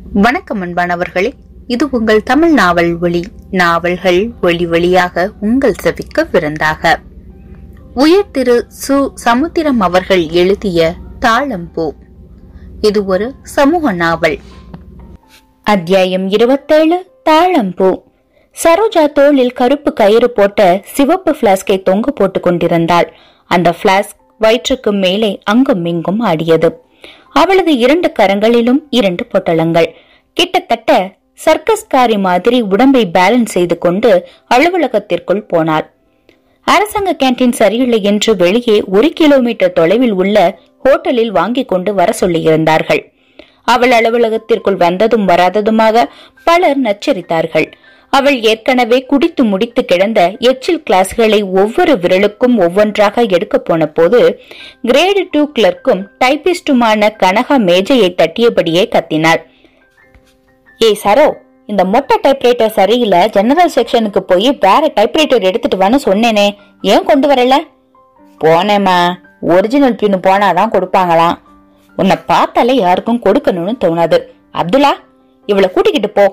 வணக்கம் அன்பானவர்களே இது உங்கள் தமிழ் நாவல் ஒளி நாவல்கள் ஒளி வழியாக உங்கள் செவிக்க விருந்தாக உயர் திரு சு சமுத்திரம் அவர்கள் எழுதிய தாளம்பூ இது ஒரு சமூக நாவல் அத்தியாயம் இருபத்தேழு தாளம்பூ சரோஜா தோளில் கருப்பு கயிறு போட்ட சிவப்பு பிளாஸ்கை தொங்க போட்டுக் கொண்டிருந்தாள் அந்த பிளாஸ்க் வயிற்றுக்கு மேலே அங்கும் இங்கும் ஆடியது அவளது இரண்டு கரங்களிலும் இரண்டு பொட்டலங்கள் கிட்டத்தட்ட சர்க்கஸ்காரி மாதிரி உடம்பை பேலன்ஸ் செய்து கொண்டு அலுவலகத்திற்குள் போனாள் அரசாங்க கேண்டீன் சரியில்லை என்று வெளியே ஒரு கிலோமீட்டர் தொலைவில் உள்ள ஹோட்டலில் வாங்கிக் கொண்டு வர சொல்லியிருந்தார்கள் அவள் அலுவலகத்திற்குள் வந்ததும் வராததுமாக பலர் நச்சரித்தார்கள் அவள் ஏற்கனவே குடித்து முடித்து கிடந்த எச்சில் கிளாஸ்களை ஒவ்வொரு விரலுக்கும் ஒவ்வொன்றாக எடுக்க போன போது கிரேடு டூ கிளர்க்கும் டைபிஸ்டுமான கனகா மேஜையை தட்டியபடியே கத்தினாள் ஏய் சரோ இந்த மொட்டை டைப்ரைட்டர் சரியில்லை ஜெனரல் செக்ஷனுக்கு போய் வேற டைப்ரைட்டர் எடுத்துட்டு வான்னு சொன்னேனே ஏன் கொண்டு வரல போனேம்மா ஒரிஜினல் பின்னு போனாதான் கொடுப்பாங்களாம் உன்னை பார்த்தாலே யாருக்கும் கொடுக்கணும்னு தோணாது அப்துல்லா இவளை கூட்டிக்கிட்டு போ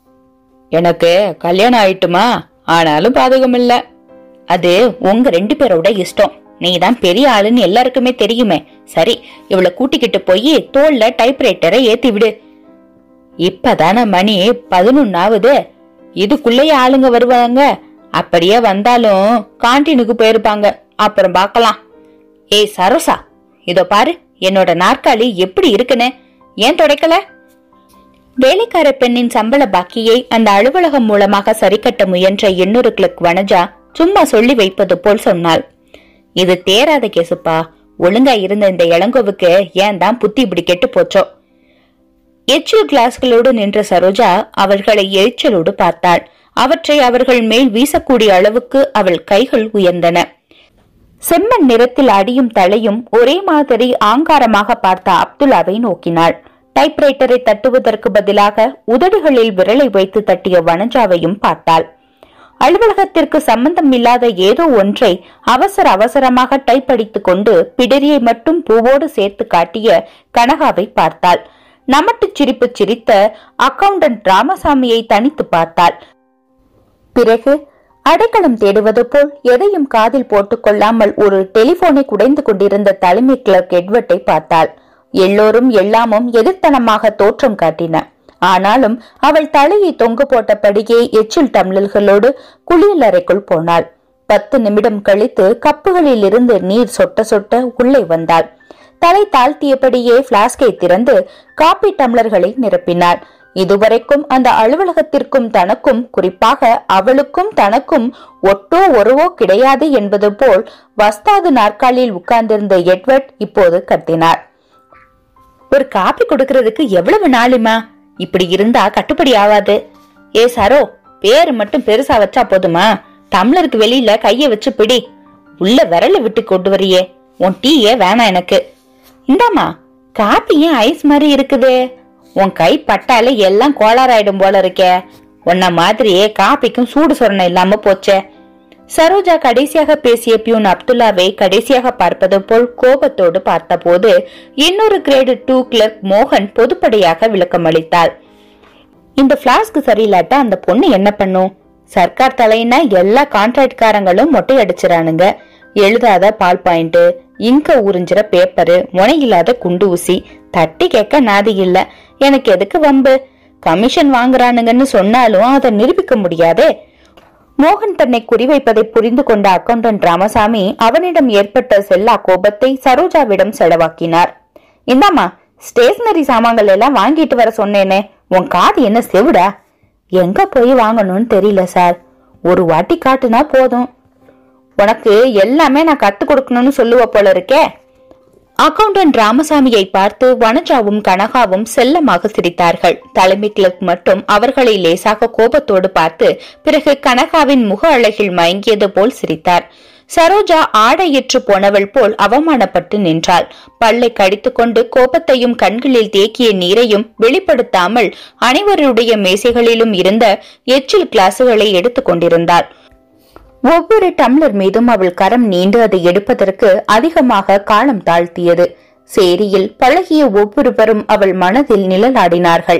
எனக்கு கல்யாணம் ஆயிட்டுமா ஆனாலும் பாதகம் இல்ல அது உங்க ரெண்டு பேரோட இஷ்டம் நீ தான் பெரிய ஆளுன்னு எல்லாருக்குமே தெரியுமே சரி இவளை கூட்டிக்கிட்டு போய் தோல்ல டைப்ரைட்டரை ஏத்தி விடு இப்பதானே மணி பதினொன்னாவது இதுக்குள்ளேயே ஆளுங்க வருவாங்க அப்படியே வந்தாலும் கான்டீனுக்கு போயிருப்பாங்க அப்புறம் பார்க்கலாம் ஏய் சரோசா இதோ பாரு என்னோட நாற்காலி எப்படி இருக்குன்னு ஏன் துடைக்கல வேலைக்கார பெண்ணின் சம்பள பாக்கியை அந்த அலுவலகம் மூலமாக சரிக்கட்ட முயன்ற எண்ணூறு கிளக் வனஜா சும்மா சொல்லி வைப்பது போல் சொன்னாள் இது தேராத கேசுப்பா ஒழுங்கா இருந்த இந்த இளங்கோவுக்கு ஏன் தான் புத்தி இப்படி கெட்டு போச்சோ எச்சில் கிளாஸ்களோடு நின்ற சரோஜா அவர்களை எரிச்சலோடு பார்த்தாள் அவற்றை அவர்கள் மேல் வீசக்கூடிய அளவுக்கு அவள் கைகள் உயர்ந்தன செம்மண் நிறத்தில் அடியும் தலையும் ஒரே மாதிரி ஆங்காரமாக பார்த்த அப்துல்லாவை நோக்கினாள் டைப்ரைட்டரை தட்டுவதற்கு பதிலாக உதடுகளில் விரலை வைத்து தட்டிய வனஜாவையும் பார்த்தாள் அலுவலகத்திற்கு சம்பந்தம் இல்லாத ஏதோ ஒன்றை அவசர அவசரமாக டைப் அடித்துக் கொண்டு பிடரியை மட்டும் பூவோடு சேர்த்து காட்டிய கனகாவை பார்த்தாள் நமட்டு சிரிப்பு சிரித்த அக்கவுண்டன்ட் ராமசாமியை தனித்து பார்த்தாள் பிறகு அடைக்கலம் தேடுவது போல் எதையும் காதில் போட்டுக் கொள்ளாமல் ஒரு டெலிபோனை குடைந்து கொண்டிருந்த தலைமை கிளர்க் எட்வர்ட்டை பார்த்தாள் எல்லோரும் எல்லாமும் எதிர்த்தனமாக தோற்றம் காட்டின ஆனாலும் அவள் தலையை தொங்கு போட்டபடியே எச்சில் டம்ளல்களோடு குளியலறைக்குள் போனாள் பத்து நிமிடம் கழித்து கப்புகளில் இருந்து நீர் சொட்ட சொட்ட உள்ளே வந்தாள் தலை தாழ்த்தியபடியே பிளாஸ்கை திறந்து காபி டம்ளர்களை நிரப்பினாள் இதுவரைக்கும் அந்த அலுவலகத்திற்கும் தனக்கும் குறிப்பாக அவளுக்கும் தனக்கும் ஒட்டோ ஒருவோ கிடையாது என்பது போல் வஸ்தாது நாற்காலியில் உட்கார்ந்திருந்த எட்வர்ட் இப்போது கத்தினார் ஒரு காப்பி கொடுக்கறதுக்கு எவ்வளவு நாளுமா இப்படி இருந்தா கட்டுப்படி ஆகாது ஏ சரோ பேரு மட்டும் பெருசா வச்சா போதுமா டம்ளருக்கு வெளியில கைய வச்சு பிடி உள்ள விரல விட்டு கொண்டு வரியே உன் டீயே வேணாம் எனக்கு இந்தாமா காப்பி ஏன் ஐஸ் மாதிரி இருக்குதே உன் கை பட்டாலே எல்லாம் கோளாறாயிடும் போல இருக்கே உன்ன மாதிரியே காப்பிக்கும் சூடு சொரணை இல்லாம போச்சே சரோஜா கடைசியாக பேசிய பியூன் அப்துல்லாவை கடைசியாக பார்ப்பது போல் கோபத்தோடு பார்த்தபோது இன்னொரு கிரேடு டூ கிளர்க் மோகன் பொதுப்படையாக விளக்கமளித்தாள் இந்த பிளாஸ்க் சரியில்லாட்டா அந்த பொண்ணு என்ன பண்ணும் சர்க்கார் தலையினா எல்லா கான்ட்ராக்ட்காரங்களும் மொட்டை அடிச்சிரானுங்க எழுதாத பால் பாயிண்ட் இங்க உறிஞ்சிற பேப்பரு முனையில்லாத குண்டு ஊசி தட்டி கேட்க நாதி இல்ல எனக்கு எதுக்கு வம்பு கமிஷன் வாங்குறானுங்கன்னு சொன்னாலும் அதை நிரூபிக்க முடியாதே மோகன் தன்னை குறிவைப்பதை புரிந்து கொண்ட அக்கவுண்டன்ட் ராமசாமி அவனிடம் ஏற்பட்ட செல்லா கோபத்தை சரோஜாவிடம் செலவாக்கினார் இந்தாமா ஸ்டேஷனரி சாமான்கள் எல்லாம் வாங்கிட்டு வர சொன்னேனே உன் காது என்ன செவிடா எங்க போய் வாங்கணும்னு தெரியல சார் ஒரு வாட்டி காட்டுனா போதும் உனக்கு எல்லாமே நான் கத்து கொடுக்கணும்னு சொல்லுவ போல இருக்கே அக்கவுண்டன்ட் ராமசாமியை பார்த்து வனஜாவும் கனகாவும் செல்லமாக சிரித்தார்கள் தலைமை கிளர்க் மட்டும் அவர்களை லேசாக கோபத்தோடு பார்த்து பிறகு கனகாவின் முக அழகில் மயங்கியது போல் சிரித்தார் சரோஜா ஆடையற்று போனவள் போல் அவமானப்பட்டு நின்றாள் பல்லை கடித்துக்கொண்டு கோபத்தையும் கண்களில் தேக்கிய நீரையும் வெளிப்படுத்தாமல் அனைவருடைய மேசைகளிலும் இருந்த எச்சில் கிளாசுகளை எடுத்துக் கொண்டிருந்தாள் ஒவ்வொரு டம்ளர் மீதும் அவள் கரம் நீண்டு அதை எடுப்பதற்கு அதிகமாக காலம் தாழ்த்தியது சேரியில் பழகிய ஒவ்வொருவரும் அவள் மனதில் நிழலாடினார்கள்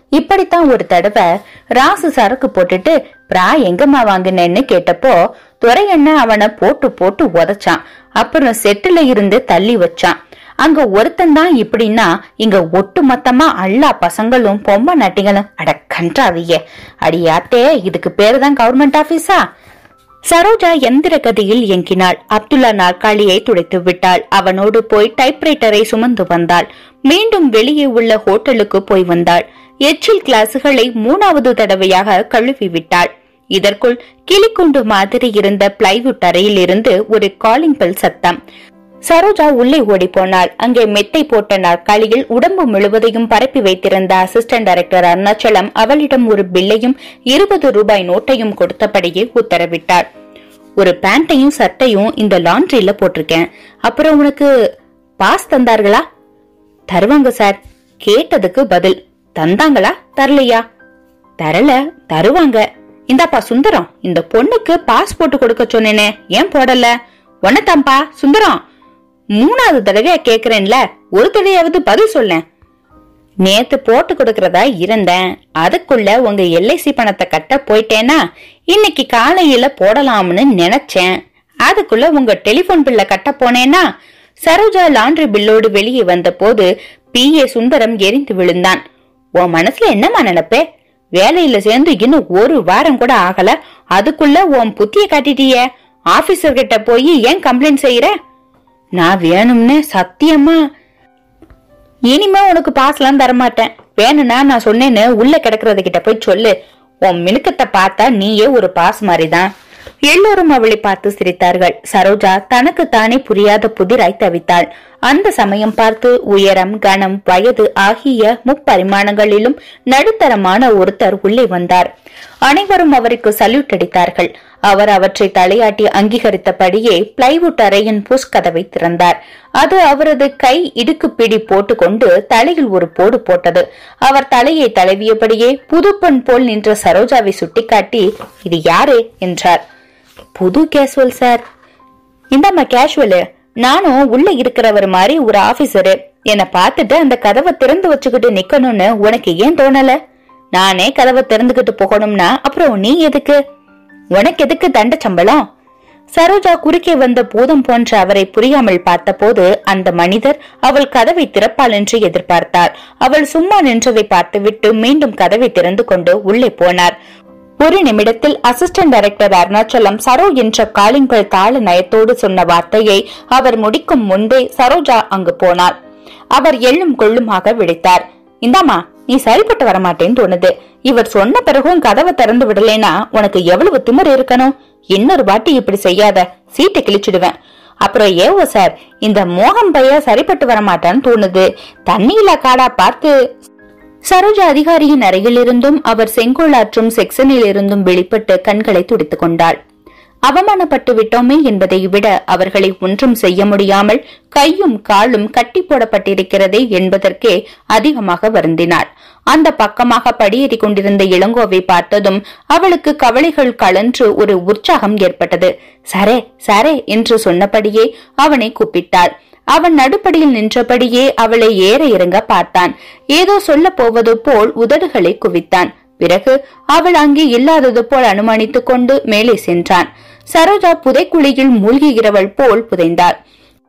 இப்படித்தான் ஒரு தடவை ராசு சரக்கு போட்டுட்டு பிரா எங்கம்மா வாங்கினேன்னு கேட்டப்போ துரை அண்ணன் அவனை போட்டு போட்டு உதைச்சான் அப்புறம் செட்டுல இருந்து தள்ளி வச்சான் அங்க ஒருத்தன் தான் இப்படின்னா இங்க ஒட்டு மொத்தமா எல்லா பசங்களும் பொம்மை நட்டிகளும் அட கன்றாவிய அடியாத்தே இதுக்கு பேரு தான் கவர்மெண்ட் ஆபீஸா சரோஜா எந்திர கதியில் இயங்கினாள் அப்துல்லா நாற்காலியை துடைத்து விட்டாள் அவனோடு போய் டைப்ரைட்டரை சுமந்து வந்தாள் மீண்டும் வெளியே உள்ள ஹோட்டலுக்கு போய் வந்தாள் எச்சில் கிளாஸுகளை மூணாவது தடவையாக கழுவி விட்டாள் இதற்குள் கிளிக்குண்டு மாதிரி இருந்த பிளைவுட் அறையில் இருந்து ஒரு காலிங் பெல் சத்தம் சரோஜா உள்ளே ஓடி போனாள் அங்கே மெத்தை போட்ட நாற்காலியில் உடம்பு முழுவதையும் பரப்பி வைத்திருந்த அசிஸ்டன்ட் டைரக்டர் அருணாச்சலம் அவளிடம் ஒரு பில்லையும் இருபது ரூபாய் நோட்டையும் கொடுத்தபடியே உத்தரவிட்டார் ஒரு பேண்ட்டையும் சட்டையும் இந்த லாண்ட்ரியில போட்டிருக்கேன் அப்புறம் உனக்கு பாஸ் தந்தார்களா தருவாங்க சார் கேட்டதுக்கு பதில் தந்தாங்களா தரலையா தரல தருவாங்க இந்தாப்பா சுந்தரம் இந்த பொண்ணுக்கு பாஸ்போர்ட் கொடுக்க சொன்னேனே ஏன் போடல ஒன்னதாம்பா சுந்தரம் மூணாவது தடவையா கேக்குறேன்ல ஒரு தடவையாவது பதில் சொல்லேன் நேத்து போட்டு கொடுக்கறதா இருந்தேன் அதுக்குள்ள உங்க எல்ஐசி பணத்தை கட்ட போயிட்டேனா இன்னைக்கு காலையில போடலாம்னு நினைச்சேன் அதுக்குள்ள உங்க டெலிபோன் பில்ல கட்ட போனேனா சரோஜா லாண்ட்ரி பில்லோடு வெளியே வந்த போது பி ஏ சுந்தரம் எரிந்து விழுந்தான் உன் மனசுல என்னமா நினைப்பே வேலையில சேர்ந்து இன்னும் ஒரு வாரம் கூட ஆகல அதுக்குள்ள உன் புத்திய காட்டிட்டியே ஆபீசர் கிட்ட போய் ஏன் கம்ப்ளைண்ட் செய்யற நான் வேணும்னு சத்தியமா இனிமே உனக்கு பாஸ்லாம் தரமாட்டேன் வேணும்னா நான் சொன்னேன்னு உள்ள கிடக்குறது கிட்ட போய் சொல்லு உன் மினுக்கத்தை பார்த்தா நீயே ஒரு பாஸ் மாதிரிதான் எல்லோரும் அவளை பார்த்து சிரித்தார்கள் சரோஜா தனக்கு தானே புரியாத புதிராய் தவித்தாள் அந்த சமயம் பார்த்து உயரம் கனம் வயது ஆகிய முப்பரிமாணங்களிலும் நடுத்தரமான ஒருத்தர் உள்ளே வந்தார் அனைவரும் அவருக்கு சல்யூட் அடித்தார்கள் அவர் அவற்றை தலையாட்டி அங்கீகரித்தபடியே பிளைவுட் அறையின் புஷ் கதவை திறந்தார் அது அவரது கை இடுக்கு பிடி போட்டுக்கொண்டு தலையில் ஒரு போடு போட்டது அவர் தலையை தடவியபடியே புதுப்பெண் போல் நின்ற சரோஜாவை சுட்டிக்காட்டி இது யாரு என்றார் புது கேஷுவல் சார் இந்தாம்மா கேஷுவலு நானும் உள்ள இருக்கிறவர் மாதிரி ஒரு ஆபீசரு என்னை பார்த்துட்டு அந்த கதவை திறந்து வச்சுக்கிட்டு நிக்கணும்னு உனக்கு ஏன் தோணல நானே கதவை திறந்துகிட்டு போகணும்னா அப்புறம் நீ எதுக்கு உனக்கு எதுக்கு தண்ட சம்பளம் சரோஜா குறுக்கே வந்த பூதம் போன்ற அவரை புரியாமல் பார்த்தபோது அந்த மனிதர் அவள் கதவை திறப்பாள் என்று எதிர்பார்த்தார் அவள் சும்மா நின்றதை பார்த்துவிட்டு மீண்டும் கதவை திறந்து கொண்டு உள்ளே போனார் ஒரு நிமிடத்தில் அசிஸ்டன்ட் டைரக்டர் அருணாச்சலம் சரோ என்ற காலிங்கள் தாள நயத்தோடு சொன்ன வார்த்தையை அவர் முடிக்கும் முன்பே சரோஜா அங்கு போனார் அவர் எள்ளும் கொள்ளுமாக விழித்தார் இந்தாமா நீ சரிப்பட்டு வரமாட்டேன்னு தோணுது இவர் சொன்ன பிறகும் கதவை திறந்து விடலேனா உனக்கு எவ்வளவு திமிர் இருக்கணும் இன்னொரு வாட்டி இப்படி செய்யாத சீட்டை கிழிச்சிடுவேன் அப்புறம் ஏவோ சார் இந்த மோகம் பைய சரிப்பட்டு வரமாட்டான்னு தோணுது தண்ணியில காடா பார்த்து சரோஜா அதிகாரியின் அருகிலிருந்தும் அவர் செங்கோலாற்றும் செக்ஷனில் இருந்தும் வெளிப்பட்டு கண்களை துடித்துக் கொண்டாள் அவமானப்பட்டு விட்டோமே என்பதை விட அவர்களை ஒன்றும் செய்ய முடியாமல் கையும் காலும் கட்டி போடப்பட்டிருக்கிறதே என்பதற்கே அதிகமாக வருந்தினாள் அந்த பக்கமாக படியேறி கொண்டிருந்த இளங்கோவை பார்த்ததும் அவளுக்கு கவலைகள் கலன்று ஒரு உற்சாகம் ஏற்பட்டது சரே சரே என்று சொன்னபடியே அவனை கூப்பிட்டாள் அவன் நடுப்படியில் நின்றபடியே அவளை ஏற இறங்க பார்த்தான் ஏதோ சொல்ல போவது போல் உதடுகளை குவித்தான் பிறகு அவள் அங்கே இல்லாதது போல் அனுமானித்துக் கொண்டு மேலே சென்றான் சரோஜா புதைக்குழியில் மூழ்குகிறவள் போல் புதைந்தாள்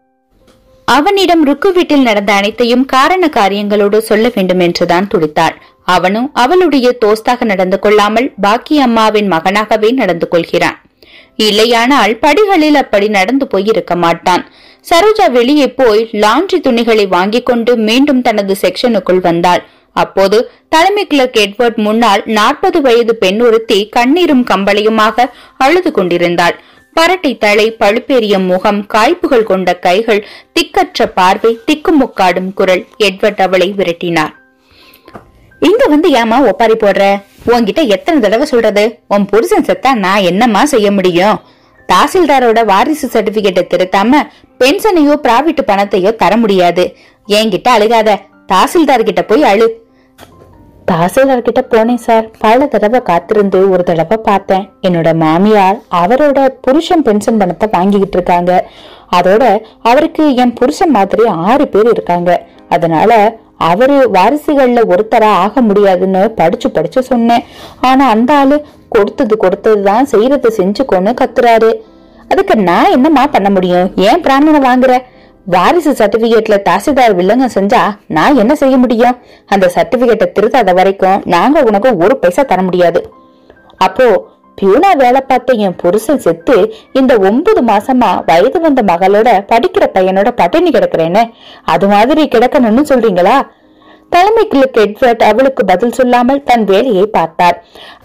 அவனிடம் ருக்கு வீட்டில் நடந்த அனைத்தையும் காரண காரியங்களோடு சொல்ல வேண்டும் என்றுதான் துடித்தாள் அவனும் அவளுடைய தோஸ்தாக நடந்து கொள்ளாமல் பாக்கி அம்மாவின் மகனாகவே நடந்து கொள்கிறான் இல்லையானால் படிகளில் அப்படி நடந்து போய் இருக்க மாட்டான் சரோஜா வெளியே போய் லாண்ட்ரி துணிகளை வாங்கிக் கொண்டு மீண்டும் தனது செக்ஷனுக்குள் வந்தாள் அப்போது தலைமை கிளர்க் எட்வர்ட் முன்னால் நாற்பது வயது பெண் ஒருத்தி கண்ணீரும் கம்பளையுமாக அழுது கொண்டிருந்தாள் பரட்டை தலை பழுப்பேறிய முகம் காய்ப்புகள் கொண்ட கைகள் திக்கற்ற பார்வை திக்குமுக்காடும் குரல் எட்வர்ட் அவளை விரட்டினார் இங்க வந்து ஏமா ஒப்பாரி போடுற உன்கிட்ட எத்தனை தடவை சொல்றது உன் புருஷன் செத்தா நான் என்னம்மா செய்ய முடியும் தாசில்தாரோட வாரிசு சர்டிபிகேட்டை திருத்தாம பென்ஷனையோ பிராவிட் பணத்தையோ தர முடியாது என்கிட்ட அழுகாத தாசில்தார் கிட்ட போய் அழு தாசில்தார் கிட்ட போனேன் சார் பல தடவை காத்திருந்து ஒரு தடவை பார்த்தேன் என்னோட மாமியார் அவரோட புருஷன் பென்ஷன் பணத்தை வாங்கிக்கிட்டு இருக்காங்க அதோட அவருக்கு என் புருஷன் மாதிரி ஆறு பேர் இருக்காங்க அதனால அவரு வாரிசுகள்ல ஒருத்தரா ஆக முடியாதுன்னு படிச்சு படிச்சு சொன்னேன் ஆனா அந்த ஆளு கொடுத்தது கொடுத்ததுதான் செய்யறது செஞ்சுக்கோன்னு கத்துறாரு அதுக்கு நான் என்னம்மா பண்ண முடியும் ஏன் பிராமணனை வாங்குற வாரிசு சர்டிபிகேட்ல தாசில்தார் வில்லங்க செஞ்சா நான் என்ன செய்ய முடியும் அந்த சர்டிபிகேட்டை திருத்தாத வரைக்கும் நாங்க உனக்கு ஒரு பைசா தர முடியாது அப்போ பியூனா வேலை பார்த்த என் புருஷன் செத்து இந்த ஒன்பது மாசமா வயது வந்த மகளோட படிக்கிற பையனோட பட்டினி கிடக்குறேன்னு அது மாதிரி கிடக்கணும்னு சொல்றீங்களா தலைமை கிழக்கு எட்வர்ட் அவளுக்கு பதில் சொல்லாமல் தன் வேலையை பார்த்தார்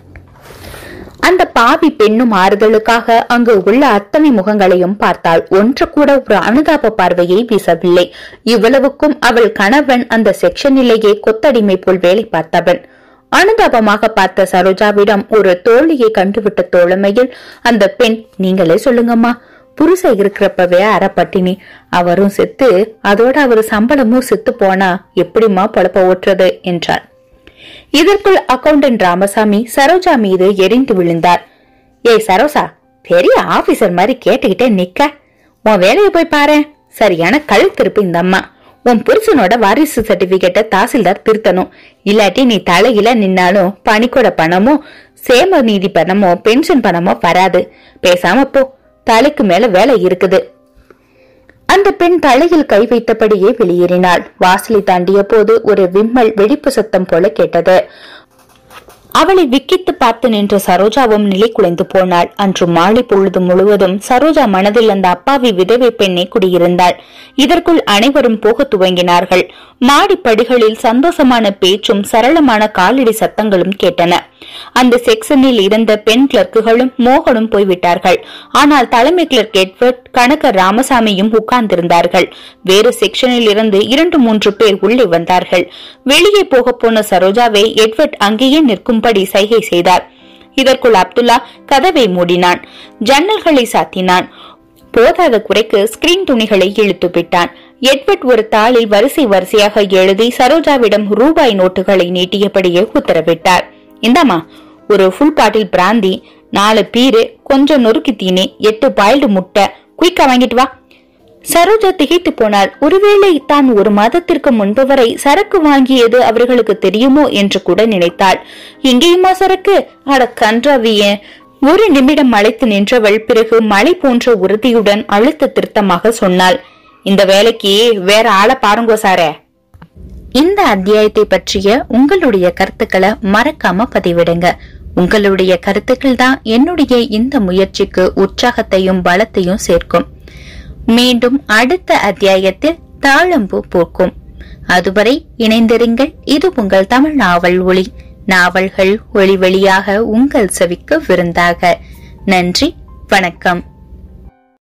அந்த பாவி பெண்ணும் ஆறுதலுக்காக அங்கு உள்ள அத்தனை முகங்களையும் பார்த்தாள் ஒன்று கூட ஒரு அனுதாப பார்வையை வீசவில்லை இவ்வளவுக்கும் அவள் கணவன் அந்த செக்ஷனிலேயே கொத்தடிமை போல் வேலை பார்த்தவன் அனுதாபமாக பார்த்த சரோஜாவிடம் ஒரு தோழியை கண்டுவிட்ட தோழமையில் அந்த பெண் நீங்களே சொல்லுங்கம்மா புருஷ இருக்கிறப்பவே அறப்பட்டினி அவரும் செத்து அதோட அவர் சம்பளமும் செத்து போனா எப்படிம்மா பொழப்ப ஓட்டுறது என்றார் இதற்குள் அக்கவுண்டன்ட் ராமசாமி சரோஜா மீது எரிந்து விழுந்தார் ஏய் சரோசா பெரிய ஆபீசர் மாதிரி கேட்டுக்கிட்டே நிக்க உன் வேலையை போய் பாரு சரியான கழுத்திருப்பு இந்த அம்மா உன் புருஷனோட வாரிசு சர்டிபிகேட்டை தாசில்தார் திருத்தணும் இல்லாட்டி நீ தலையில நின்னாலும் பணிக்கூட பணமோ சேம நீதி பணமோ பென்ஷன் பணமோ வராது பேசாம போ தலைக்கு மேல வேலை இருக்குது அந்த பெண் தலையில் கை வைத்தபடியே வெளியேறினாள் வாசலை தாண்டிய போது ஒரு விம்மல் வெடிப்பு சத்தம் போல கேட்டது அவளை விக்கித்து பார்த்து நின்ற சரோஜாவும் நிலை குலைந்து போனாள் அன்று மாலை பொழுது முழுவதும் சரோஜா மனதில் அந்த அப்பாவி விதவை பெண்ணை குடியிருந்தாள் இதற்குள் அனைவரும் போக துவங்கினார்கள் மாடி படிகளில் சந்தோஷமான பேச்சும் சரளமான காலடி சத்தங்களும் கேட்டன அந்த செக்ஷனில் இருந்த பெண் கிளர்க்குகளும் மோகனும் போய்விட்டார்கள் ஆனால் தலைமை கிளர்க் எட்வர்ட் கணக்கர் ராமசாமியும் உட்கார்ந்திருந்தார்கள் வேறு செக்ஷனில் இருந்து இரண்டு மூன்று பேர் உள்ளே வந்தார்கள் வெளியே போக போன சரோஜாவை எட்வர்ட் அங்கேயே நிற்கும்படி சைகை செய்தார் இதற்குள் அப்துல்லா கதவை மூடினான் ஜன்னல்களை சாத்தினான் போதாத குறைக்கு ஸ்கிரீன் துணிகளை இழுத்து விட்டான் எட்வர்ட் ஒரு தாளில் வரிசை வரிசையாக எழுதி சரோஜாவிடம் ரூபாய் நோட்டுகளை நீட்டியபடியே உத்தரவிட்டார் இந்தாமா ஒரு ஃபுல் பாட்டில் பிராந்தி நாலு பீரு கொஞ்சம் நொறுக்கி தீனி எட்டு பாயில்டு முட்டை குயிக்கா வாங்கிட்டு வா சரோஜா திகைத்து போனாள் ஒருவேளை தான் ஒரு மாதத்திற்கு முன்பு வரை சரக்கு வாங்கியது அவர்களுக்கு தெரியுமோ என்று கூட நினைத்தாள் இங்கேயுமா சரக்கு அட கன்றாவிய ஒரு நிமிடம் அழைத்து நின்றவள் பிறகு மலை போன்ற உறுதியுடன் அழுத்த திருத்தமாக சொன்னாள் இந்த வேலைக்கு வேற ஆளை பாருங்கோ சாரே இந்த அத்தியாயத்தை பற்றிய உங்களுடைய கருத்துக்களை மறக்காம பதிவிடுங்க உங்களுடைய கருத்துக்கள் தான் என்னுடைய இந்த முயற்சிக்கு உற்சாகத்தையும் பலத்தையும் சேர்க்கும் மீண்டும் அடுத்த அத்தியாயத்தில் தாழம்பூ பூக்கும் அதுவரை இணைந்திருங்கள் இது உங்கள் தமிழ் நாவல் ஒளி நாவல்கள் ஒளி வழியாக உங்கள் செவிக்கு விருந்தாக நன்றி வணக்கம்